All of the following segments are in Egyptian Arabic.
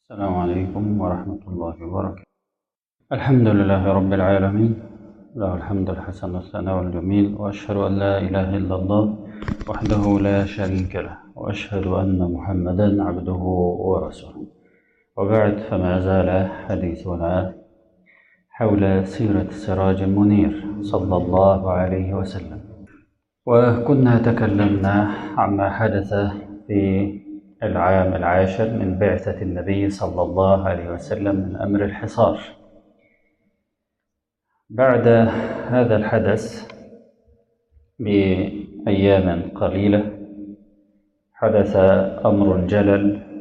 السلام عليكم ورحمة الله وبركاته الحمد لله رب العالمين له الحمد الحسن والثناء الجميل وأشهد أن لا إله إلا الله وحده لا شريك له وأشهد أن محمدا عبده ورسوله وبعد فما زال حديثنا حول سيرة سراج منير صلى الله عليه وسلم وكنا تكلمنا عما حدث في العام العاشر من بعثة النبي صلى الله عليه وسلم من أمر الحصار بعد هذا الحدث بأيام قليلة حدث أمر جلل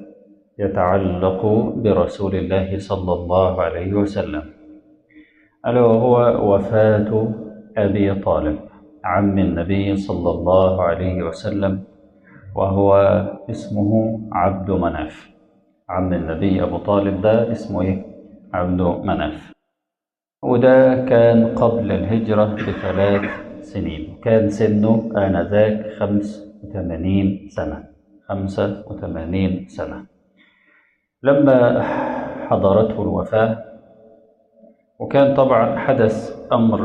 يتعلق برسول الله صلى الله عليه وسلم ألا وهو وفاة أبي طالب عم النبي صلى الله عليه وسلم وهو اسمه عبد مناف عم النبي أبو طالب ده اسمه إيه؟ عبد مناف وده كان قبل الهجرة بثلاث سنين كان سنه آنذاك خمس وثمانين سنة خمسة وثمانين سنة لما حضرته الوفاة وكان طبعا حدث أمر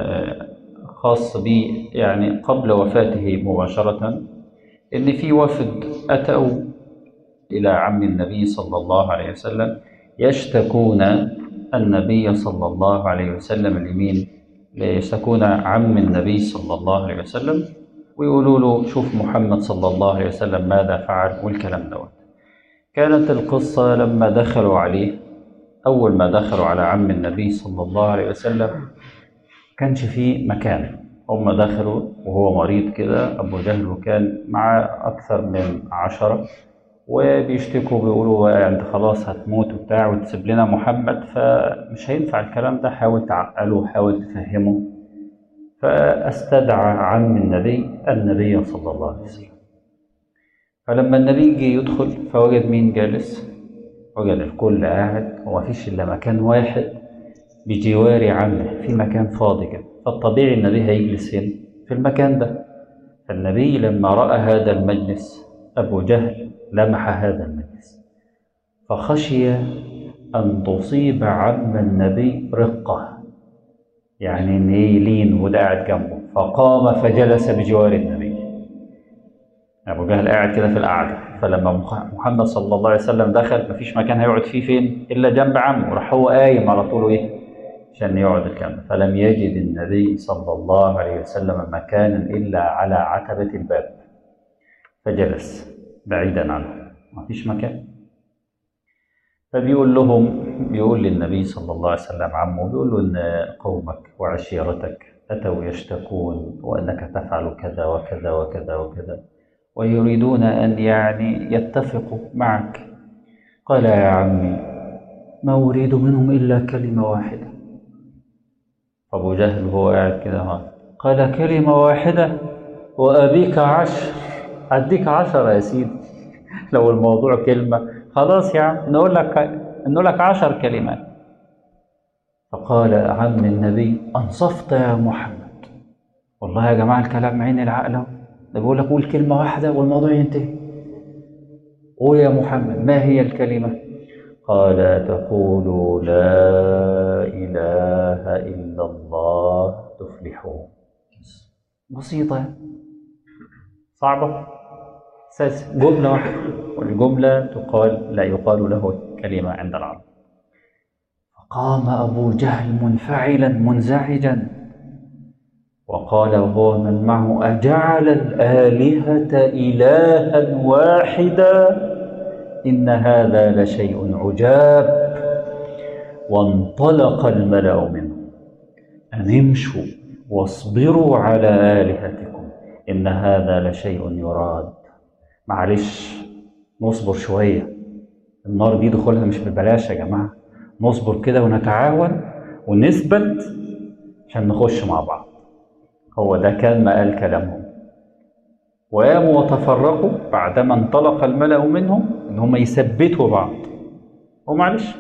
خاص به يعني قبل وفاته مباشرة إن في وفد أتوا إلى عم النبي صلى الله عليه وسلم يشتكون النبي صلى الله عليه وسلم اليمين يشتكون عم النبي صلى الله عليه وسلم ويقولوا له شوف محمد صلى الله عليه وسلم ماذا فعل والكلام دوت كانت القصة لما دخلوا عليه أول ما دخلوا على عم النبي صلى الله عليه وسلم كانش فيه مكان هم دخلوا وهو مريض كده أبو جهل وكان معاه أكثر من عشرة وبيشتكوا بيقولوا أنت خلاص هتموت وبتاع وتسيب لنا محمد فمش هينفع الكلام ده حاول تعقله حاول تفهمه فاستدعى عم النبي النبي صلى الله عليه وسلم فلما النبي جه يدخل فوجد مين جالس وجد الكل قاعد ومفيش إلا مكان واحد بجوار عمه في مكان فاضي كده فالطبيعي النبي هيجلس فين؟ في المكان ده فالنبي لما رأى هذا المجلس أبو جهل لمح هذا المجلس فخشي أن تصيب عم النبي رقة يعني إن يلين وده قاعد جنبه فقام فجلس بجوار النبي أبو جهل قاعد كده في القعدة فلما محمد صلى الله عليه وسلم دخل مفيش مكان هيقعد فيه فين إلا جنب عمه راح هو قايم على طول إيه عشان يقعد الكلام فلم يجد النبي صلى الله عليه وسلم مكانا إلا على عتبة الباب فجلس بعيدا عنه ما فيش مكان فبيقول لهم بيقول للنبي صلى الله عليه وسلم عمه بيقول له إن قومك وعشيرتك أتوا يشتكون وأنك تفعل كذا وكذا وكذا وكذا ويريدون أن يعني يتفقوا معك قال يا عمي ما أريد منهم إلا كلمة واحدة أبو جهل وهو قاعد كده قال كلمة واحدة وأبيك عشر أديك عشرة يا سيدي لو الموضوع كلمة خلاص يا عم نقول لك نقول لك عشر كلمات فقال عم النبي أنصفت يا محمد والله يا جماعة الكلام عين العقل ده بيقول لك قول كلمة واحدة والموضوع ينتهي قول يا محمد ما هي الكلمة قال تقول لا إله إلا الله تفلحون بسيطة صعبة أساس جملة واحدة والجملة تقال لا يقال له كلمة عند العرب فقام أبو جهل منفعلا منزعجا وقال وهو من معه أجعل الآلهة إلها واحدا إن هذا لشيء عجاب وانطلق الملأ منه أن امشوا واصبروا على آلهتكم إن هذا لشيء يراد معلش نصبر شوية النار دي دخولها مش ببلاش يا جماعة نصبر كده ونتعاون ونثبت عشان نخش مع بعض هو ده كان مقال كلامهم وقاموا وتفرقوا بعدما انطلق الملأ منهم ان هم يثبتوا بعض ومعلش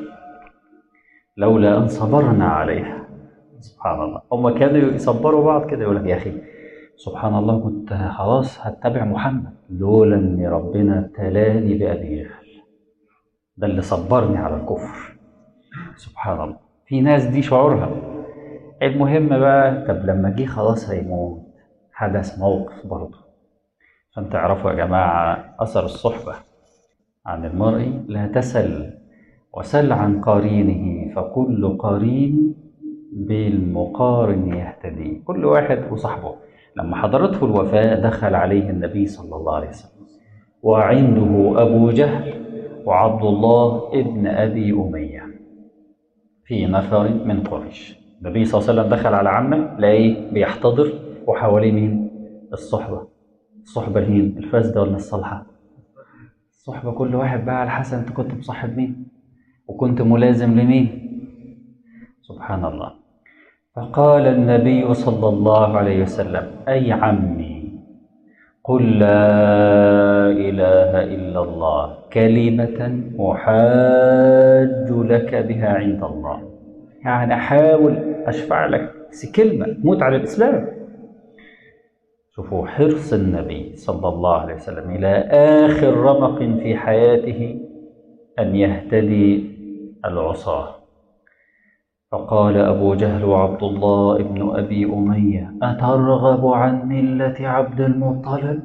لولا ان صبرنا عليها سبحان الله هم كانوا يصبروا بعض كده يقول لك يا اخي سبحان الله كنت خلاص هتبع محمد لولا ان ربنا ابتلاني بابي جهل ده اللي صبرني على الكفر سبحان الله في ناس دي شعورها المهم بقى طب لما جه خلاص هيموت حدث موقف برضه عشان تعرفوا يا جماعة أثر الصحبة عن المرء لا تسل وسل عن قرينه فكل قرين بالمقارن يهتدي كل واحد وصحبه لما حضرته الوفاة دخل عليه النبي صلى الله عليه وسلم وعنده أبو جهل وعبد الله ابن أبي أمية في نفر من قريش النبي صلى الله عليه وسلم دخل على عمه لقيه بيحتضر وحواليه مين الصحبة الصحبة مين الفاسدة ولا الصالحة الصحبة كل واحد بقى على حسب انت كنت مصاحب مين وكنت ملازم لمين سبحان الله فقال النبي صلى الله عليه وسلم أي عمي قل لا إله إلا الله كلمة أحاج لك بها عند الله يعني أحاول أشفع لك بس كلمة موت على الإسلام شوفوا حرص النبي صلى الله عليه وسلم إلى آخر رمق في حياته أن يهتدي العصاة فقال أبو جهل وعبد الله ابن أبي أمية أترغب عن ملة عبد المطلب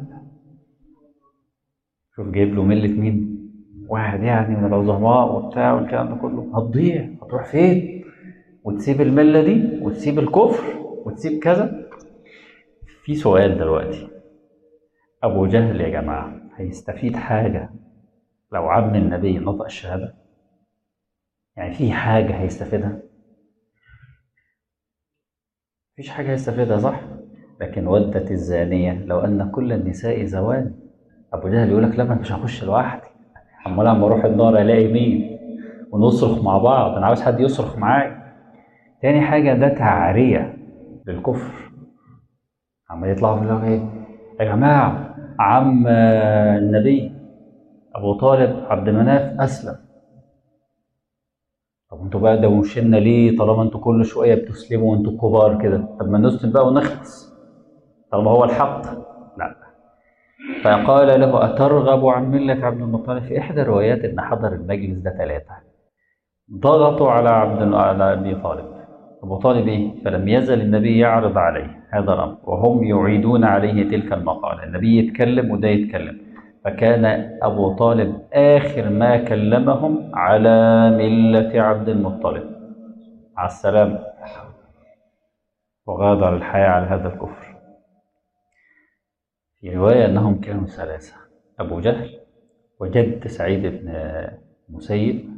شوف جايب له ملة مين واحد يعني من العظماء وبتاع والكلام ده كله هتضيع هتروح فين وتسيب الملة دي وتسيب الكفر وتسيب كذا في سؤال دلوقتي أبو جهل يا جماعة هيستفيد حاجة لو عم النبي نطق الشهادة يعني في حاجة هيستفيدها مفيش حاجة هيستفيدها صح لكن ودت الزانية لو أن كل النساء زوان أبو جهل يقول لك لا ما أنا مش هخش لوحدي أمال لما أروح النار ألاقي مين ونصرخ مع بعض أنا عاوز حد يصرخ معايا تاني حاجة ده تعرية للكفر عمال يطلعوا في الله ايه يا جماعة عم النبي أبو طالب عبد مناف أسلم طب انتوا بقى دوشنا ليه طالما انتوا كل شوية بتسلموا وانتوا كبار كده طب ما نسلم بقى ونخلص طالما هو الحق لا فقال له أترغب عن ملة عبد المطلب في إحدى الروايات إن حضر المجلس ده ثلاثة ضغطوا على عبد على أبي طالب أبو طالب إيه؟ فلم يزل النبي يعرض عليه هذا الأمر وهم يعيدون عليه تلك المقالة النبي يتكلم وده يتكلم فكان أبو طالب آخر ما كلمهم على ملة عبد المطلب على السلام وغادر الحياة على هذا الكفر في رواية أنهم كانوا ثلاثة أبو جهل وجد سعيد بن مسيب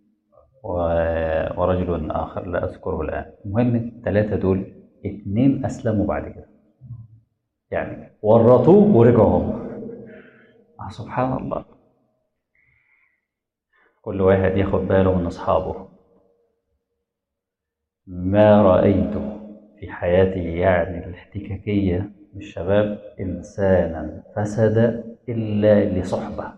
ورجل آخر لا أذكره الآن المهم الثلاثة دول اتنين أسلموا بعد كده يعني ورطوه ورجعوا هم آه سبحان الله كل واحد ياخد باله من أصحابه ما رأيت في حياتي يعني الاحتكاكية بالشباب إنسانا فسد إلا لصحبة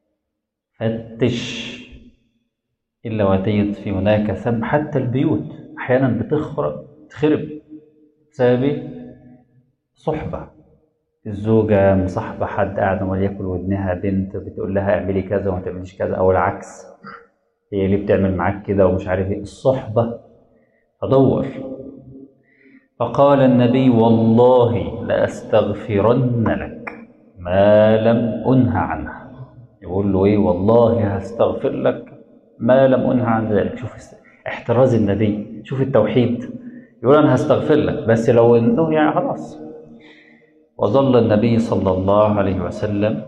فتش إلا وتجد في هناك ثم حتى البيوت أحيانا بتخرب تخرب بسبب صحبة الزوجة مصاحبة حد قاعدة وليكن ودنها بنت بتقول لها اعملي كذا وما تعمليش كذا أو العكس هي اللي بتعمل معاك كده ومش عارف ايه الصحبة فدور فقال النبي والله لأستغفرن لك ما لم أنه عنه يقول له ايه والله هستغفر لك ما لم أنه عن ذلك شوف احتراز النبي شوف التوحيد يقول أنا هستغفر لك بس لو إنه يعني خلاص وظل النبي صلى الله عليه وسلم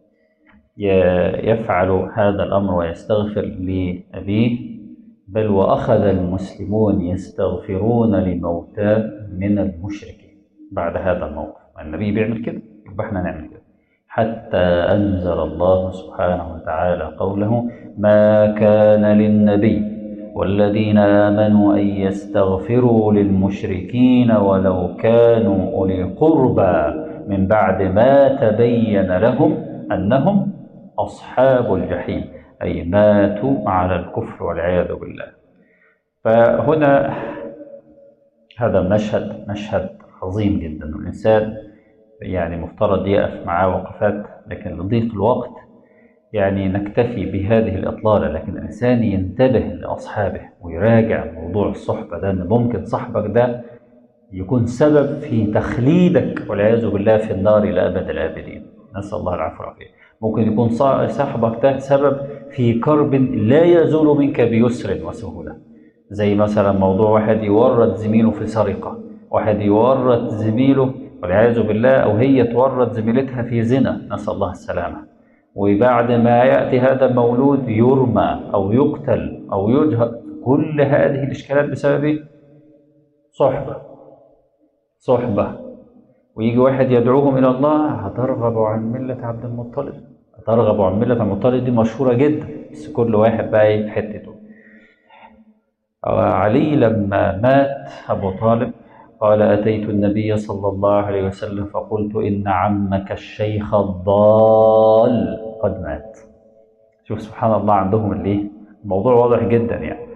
يفعل هذا الأمر ويستغفر لأبيه بل وأخذ المسلمون يستغفرون لموتى من المشركين بعد هذا الموقف النبي بيعمل كده يبقى احنا نعمل كده حتى أنزل الله سبحانه وتعالى قوله ما كان للنبي والذين آمنوا أن يستغفروا للمشركين ولو كانوا أولي قربى من بعد ما تبين لهم أنهم أصحاب الجحيم أي ماتوا على الكفر والعياذ بالله فهنا هذا المشهد مشهد عظيم جدا والإنسان يعني مفترض يقف معاه وقفات لكن لضيق الوقت يعني نكتفي بهذه الإطلالة لكن الإنسان ينتبه لأصحابه ويراجع موضوع الصحبة ده إن ممكن صاحبك ده يكون سبب في تخليدك والعياذ بالله في النار إلى أبد الآبدين نسأل الله العفو والعافية ممكن يكون صاحبك ده سبب في كرب لا يزول منك بيسر وسهولة زي مثلا موضوع واحد يورط زميله في سرقة واحد يورط زميله والعياذ بالله أو هي تورط زميلتها في زنا نسأل الله السلامة وبعد ما يأتي هذا المولود يرمى أو يقتل أو يجهر كل هذه الإشكالات بسبب صحبة صحبة ويجي واحد يدعوهم إلى الله هترغب عن ملة عبد المطلب هترغب عن ملة عبد المطلب دي مشهورة جدا بس كل واحد بقى ايه في حتته علي لما مات أبو طالب قال أتيت النبي صلى الله عليه وسلم فقلت إن عمك الشيخ الضال قد مات شوف سبحان الله عندهم اللي الموضوع واضح جدا يعني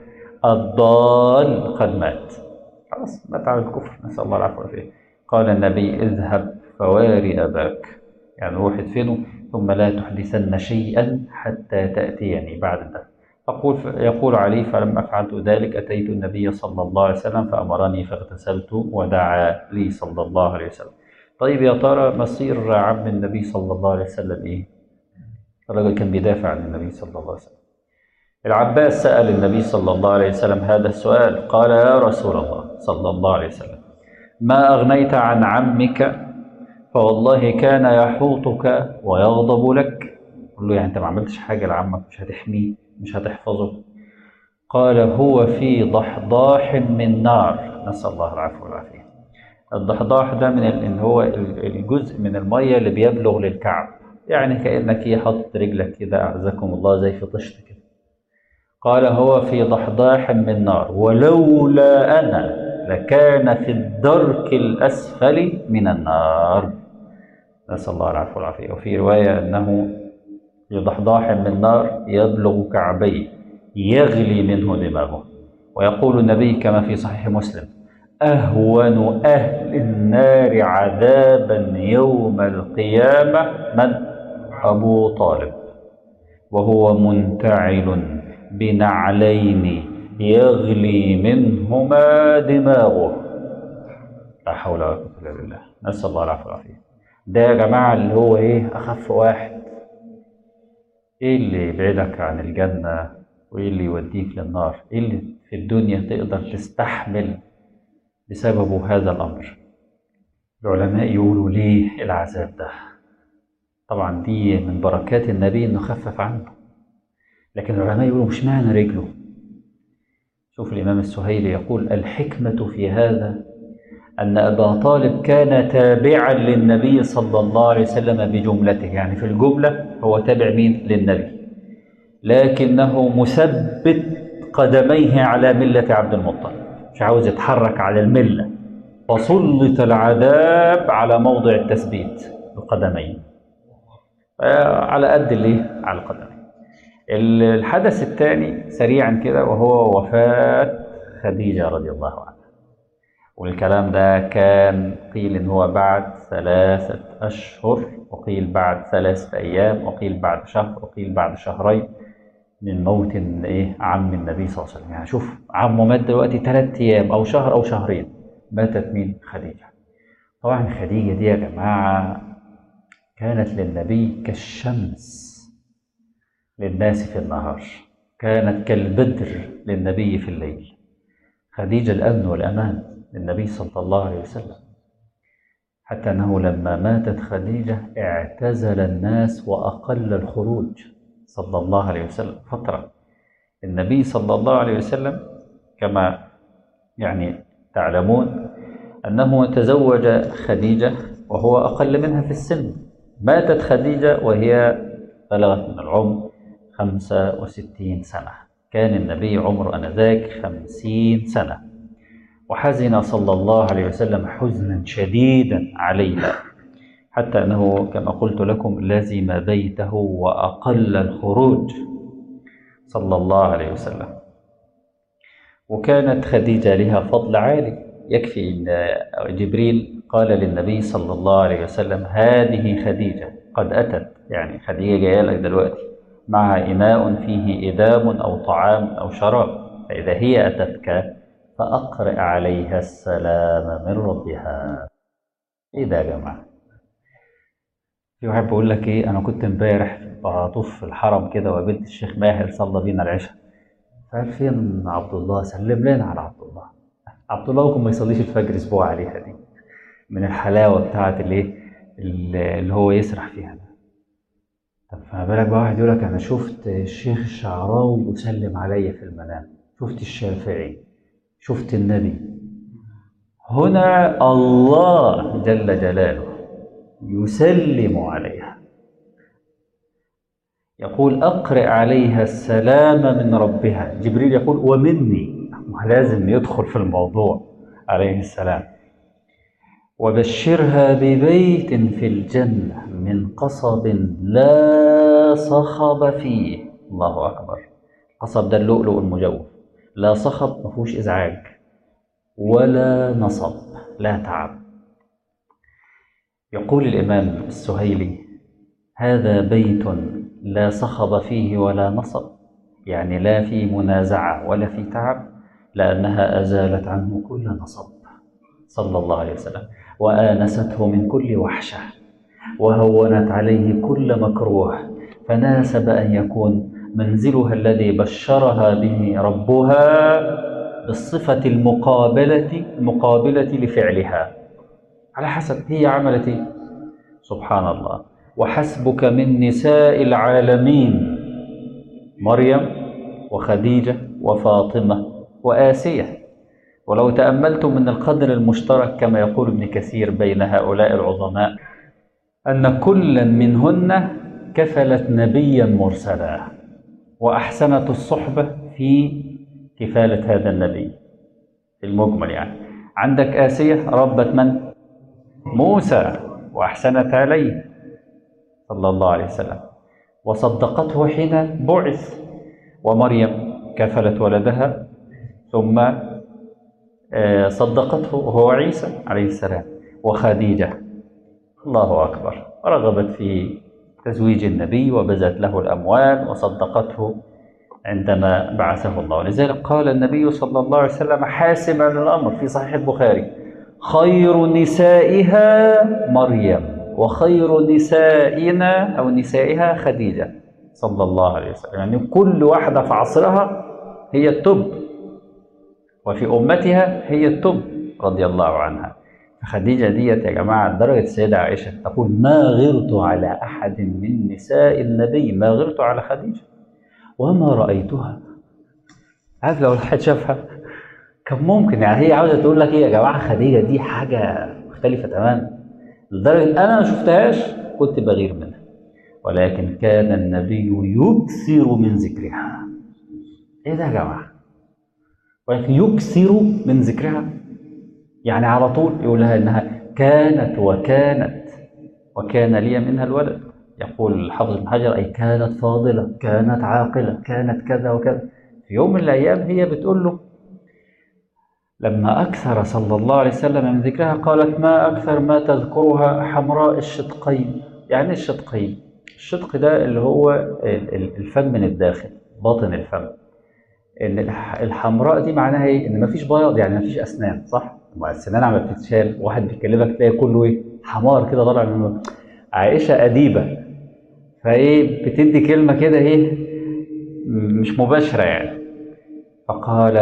الضال قد مات خلاص مات على الكفر نسأل الله العفو والعافية قال النبي اذهب فواري أباك يعني روح ادفنه ثم لا تحدثن شيئا حتى تأتيني بعد ده أقول يقول علي فلما فعلت ذلك أتيت النبي صلى الله عليه وسلم فأمرني فاغتسلت ودعا لي صلى الله عليه وسلم طيب يا ترى مصير عم النبي صلى الله عليه وسلم إيه؟ الرجل كان بيدافع عن النبي صلى الله عليه وسلم العباس سأل النبي صلى الله عليه وسلم هذا السؤال قال يا رسول الله صلى الله عليه وسلم ما أغنيت عن عمك فوالله كان يحوطك ويغضب لك قل له يعني أنت ما عملتش حاجة لعمك مش هتحميه مش هتحفظه قال هو في ضحضاح من نار نسأل الله العفو والعافية الضحضاح ده من ان هو الجزء من المية اللي بيبلغ للكعب يعني كأنك ايه حاطط رجلك كده أعزكم الله زي في طشت كده قال هو في ضحضاح من نار ولولا أنا لكان في الدرك الأسفل من النار نسأل الله العفو والعافية وفي رواية أنه في ضحضاح من نار يبلغ كعبيه يغلي منه دماغه ويقول النبي كما في صحيح مسلم أهون أهل النار عذابا يوم القيامة من أبو طالب وهو منتعل بنعلين يغلي منهما دماغه لا حول ولا قوة إلا بالله نسأل الله العفو والعافية ده يا جماعة اللي هو إيه أخف واحد إيه اللي يبعدك عن الجنة وإيه اللي يوديك للنار إيه اللي في الدنيا تقدر تستحمل بسببه هذا الأمر العلماء يقولوا ليه العذاب ده طبعا دي من بركات النبي إنه خفف عنه لكن العلماء يقولوا مش معنى رجله شوف الإمام السهيلي يقول الحكمة في هذا أن أبا طالب كان تابعا للنبي صلى الله عليه وسلم بجملته يعني في الجملة هو تابع مين للنبي لكنه مثبت قدميه على ملة عبد المطلب مش عاوز يتحرك على الملة فسلط العذاب على موضع التثبيت القدمين على قد الايه على القدمين الحدث الثاني سريعا كده وهو وفاة خديجة رضي الله عنها والكلام ده كان قيل ان هو بعد ثلاثة اشهر وقيل بعد ثلاثة ايام وقيل بعد شهر وقيل بعد شهرين من موت ايه عم النبي صلى الله عليه وسلم يعني شوف عمه مات دلوقتي ثلاث ايام او شهر او شهرين ماتت مين خديجة طبعا خديجة دي يا جماعة كانت للنبي كالشمس للناس في النهار كانت كالبدر للنبي في الليل خديجة الأمن والأمان للنبي صلى الله عليه وسلم حتى أنه لما ماتت خديجة اعتزل الناس وأقل الخروج صلى الله عليه وسلم فترة النبي صلى الله عليه وسلم كما يعني تعلمون أنه تزوج خديجة وهو أقل منها في السن ماتت خديجة وهي بلغت من العمر خمسة وستين سنة كان النبي عمره أنذاك خمسين سنة وحزن صلى الله عليه وسلم حزنا شديدا عليها حتى أنه كما قلت لكم لزم بيته وأقل الخروج صلى الله عليه وسلم وكانت خديجة لها فضل عالي يكفي أن جبريل قال للنبي صلى الله عليه وسلم هذه خديجة قد أتت يعني خديجة جاية لك دلوقتي معها إناء فيه إدام أو طعام أو شراب فإذا هي أتتك فأقرئ عليها السلام من ربها إيه ده يا جماعة في واحد بيقول لك إيه أنا كنت امبارح بطوف في الحرم كده وقابلت الشيخ ماهر صلى بينا العشاء فقال فين عبد الله سلم لنا على عبد الله عبد الله ممكن ما يصليش الفجر اسبوع عليها دي من الحلاوه بتاعت الايه اللي هو يسرح فيها ده طب فما بالك بقى واحد يقول لك انا شفت الشيخ الشعراوي يسلم عليا في المنام شفت الشافعي شفت النبي هنا الله جل جلاله يسلم عليها يقول أقرئ عليها السلام من ربها جبريل يقول ومني لازم يدخل في الموضوع عليه السلام وبشرها ببيت في الجنة من قصب لا صخب فيه الله أكبر قصب ده اللؤلؤ المجوف لا صخب ما فيهوش إزعاج ولا نصب لا تعب يقول الإمام السهيلي هذا بيت لا صخب فيه ولا نصب يعني لا في منازعة ولا في تعب لأنها أزالت عنه كل نصب صلى الله عليه وسلم وآنسته من كل وحشة وهونت عليه كل مكروه فناسب أن يكون منزلها الذي بشرها به ربها بالصفة المقابلة المقابلة لفعلها على حسب هي عملت إيه؟ سبحان الله وحسبك من نساء العالمين مريم وخديجة وفاطمة وآسية ولو تأملتم من القدر المشترك كما يقول ابن كثير بين هؤلاء العظماء أن كلا منهن كفلت نبيا مرسلا وأحسنت الصحبة في كفالة هذا النبي في المجمل يعني عندك آسية ربت من؟ موسى وأحسنت عليه صلى الله عليه وسلم وصدقته حين بعث ومريم كفلت ولدها ثم صدقته وهو عيسى عليه السلام وخديجة الله أكبر رغبت في تزويج النبي وبذلت له الأموال وصدقته عندما بعثه الله ولذلك قال النبي صلى الله عليه وسلم حاسما للأمر في صحيح البخاري خير نسائها مريم وخير نسائنا أو نسائها خديجة صلى الله عليه وسلم يعني كل واحدة في عصرها هي التب وفي أمتها هي التب رضي الله عنها خديجة ديت يا جماعة درجة السيدة عائشة تقول ما غرت على أحد من نساء النبي ما غرت على خديجة وما رأيتها عارف لو الواحد شافها كان ممكن يعني هي عاوزة تقول لك إيه يا جماعة خديجة دي حاجة مختلفة تماما لدرجة أنا ما شفتهاش كنت بغير منها ولكن كان النبي يكثر من ذكرها إيه ده يا جماعة ولكن يكثر من ذكرها يعني على طول يقول لها انها كانت وكانت وكان لي منها الولد يقول الحافظ بن حجر اي كانت فاضله كانت عاقله كانت كذا وكذا في يوم من الايام هي بتقول له لما اكثر صلى الله عليه وسلم من ذكرها قالت ما اكثر ما تذكرها حمراء الشدقين يعني الشدقين الشدق ده اللي هو الفم من الداخل باطن الفم ان الحمراء دي معناها ايه؟ ان مفيش بياض يعني مفيش اسنان صح؟ ما السنان عم بتتشال واحد بيكلمك تلاقي كله ايه؟ حمار كده طالع منه عائشه اديبه فايه بتدي كلمه كده ايه؟ مش مباشره يعني فقال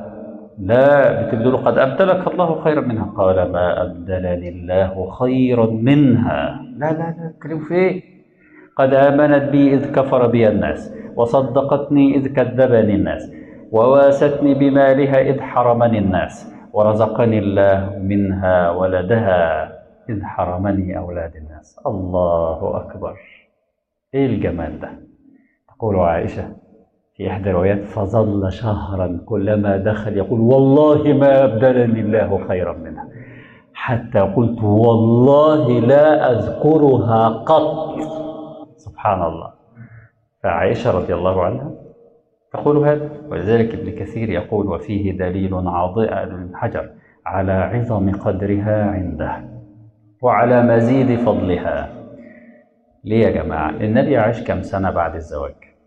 لا بتبدو له قد ابدلك الله خيرا منها قال ما ابدلني الله خيرا منها لا لا لا تتكلم في ايه؟ قد امنت بي اذ كفر بي الناس وصدقتني اذ كذبني الناس وواستني بمالها إذ حرمني الناس ورزقني الله منها ولدها إذ حرمني أولاد الناس الله أكبر إيه الجمال ده تقول عائشة في إحدى الروايات فظل شهرا كلما دخل يقول والله ما أبدلني الله خيرا منها حتى قلت والله لا أذكرها قط سبحان الله فعائشة رضي الله عنها تقول هذا ولذلك ابن كثير يقول وفيه دليل عاضئ ابن حجر على عظم قدرها عنده وعلى مزيد فضلها ليه يا جماعة النبي عاش كم سنة بعد الزواج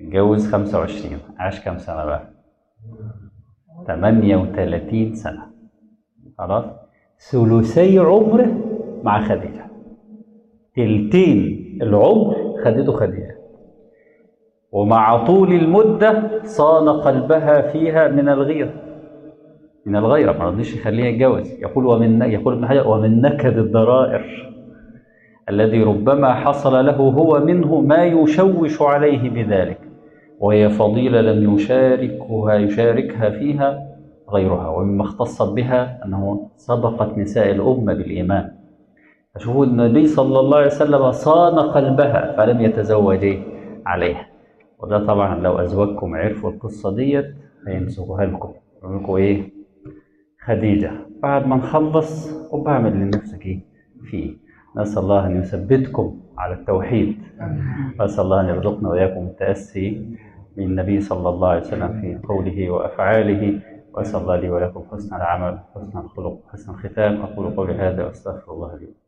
اتجوز 25 عاش كام سنة بقى 38 سنة خلاص ثلثي عمره مع خديجة تلتين العمر خدته خديجة ومع طول المدة صان قلبها فيها من الغيرة من الغيرة ما رضيش يخليها يتجوز يقول ومن يقول ابن حجر ومن نكد الضرائر الذي ربما حصل له هو منه ما يشوش عليه بذلك وهي فضيلة لم يشاركها يشاركها فيها غيرها ومما اختصت بها أنه سبقت نساء الأمة بالإيمان فشوفوا النبي صلى الله عليه وسلم صان قلبها فلم يتزوج عليها وده طبعا لو أزواجكم عرفوا القصة ديت هيمسكوها لكم يقول لكم إيه خديجة بعد ما نخلص وبعمل لنفسك إيه فيه نسأل الله أن يثبتكم على التوحيد وأسأل الله أن يرزقنا وإياكم التأسي بالنبي صلى الله عليه وسلم في قوله وأفعاله وأسأل الله لي ولكم حسن العمل حسن الخلق حسن الختام أقول قولي هذا وأستغفر الله لي